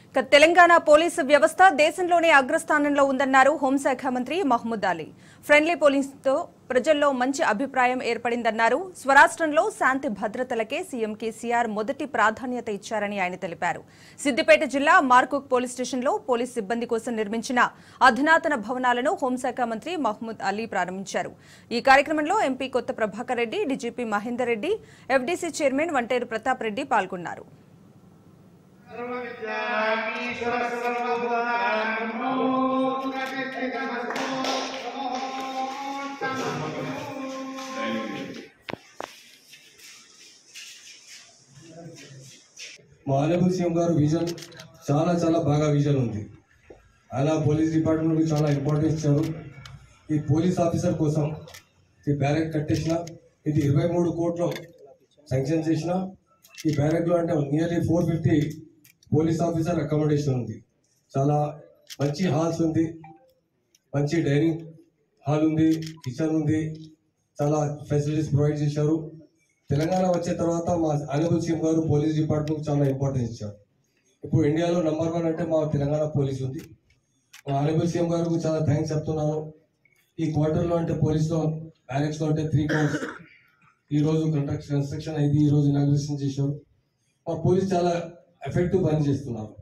ఇక తెలంగాణ పోలీసు వ్యవస్థ దేశంలోనే అగ్రస్థానంలో ఉందన్నారు హోంశాఖ మంత్రి మహమూద్ అలీ ఫ్రెండ్లీ పోలీసుతో ప్రజల్లో మంచి అభిప్రాయం ఏర్పడిందన్నారు స్వరాష్ట్రంలో శాంతి భద్రతలకే సీఎం కేసీఆర్ మొదటి ప్రాధాన్యత ఇచ్చారని ఆయన తెలిపారు సిద్దిపేట జిల్లా మార్కుక్ పోలీస్ స్టేషన్లో పోలీస్ సిబ్బంది కోసం నిర్మించిన అధునాతన భవనాలను హోంశాఖ మంత్రి మహమూద్ అలీ ప్రారంభించారు ఈ కార్యక్రమంలో MP Kotha Prabhakar Reddy DGP Mahender Reddy FDC chairman Vanteru Pratap Reddy పాల్గొన్నారు మా ఆనబుల్ సీఎం గారు విజన్ చాలా చాలా బాగా విజన్ ఉంది ఆయన పోలీస్ డిపార్ట్మెంట్కి చాలా ఇంపార్టెన్స్ ఇచ్చారు ఈ పోలీస్ ఆఫీసర్ కోసం ఈ బ్యారెక్ కట్టేసిన ఇది ఇరవై మూడు కోట్లు శాంక్షన్ చేసిన ఈ బ్యారెక్లో అంటే nearly four fifty police officer accommodation ఉంది చాలా మంచి హాల్స్ ఉంది మంచి డైనింగ్ హాల్ ఉంది కిచెన్ ఉంది చాలా ఫెసిలిటీస్ ప్రొవైడ్ చేశారు తెలంగాణ వచ్చిన తర్వాత మా ఆనబుల్ సీఎం గారు పోలీస్ డిపార్ట్మెంట్ చాలా ఇంపార్టెన్స్ ఇచ్చారు ఇప్పుడు ఇండియాలో నంబర్ వన్ అంటే మా తెలంగాణ పోలీస్ ఉంది మా ఆనబుల్ సీఎం గారికి చాలా థ్యాంక్స్ చెప్తున్నాను ఈ క్వార్టర్లో అంటే పోలీస్లో బ్యారెక్స్లో అంటే త్రీ క్రోర్స్ ఈ రోజు కన్స్ట్రక్షన్ కన్స్ట్రక్షన్ అయింది ఈ రోజు ఇనాగ్రేషన్ చేశారు మా పోలీస్ చాలా ఎఫెక్టివ్ పని చేస్తున్నారు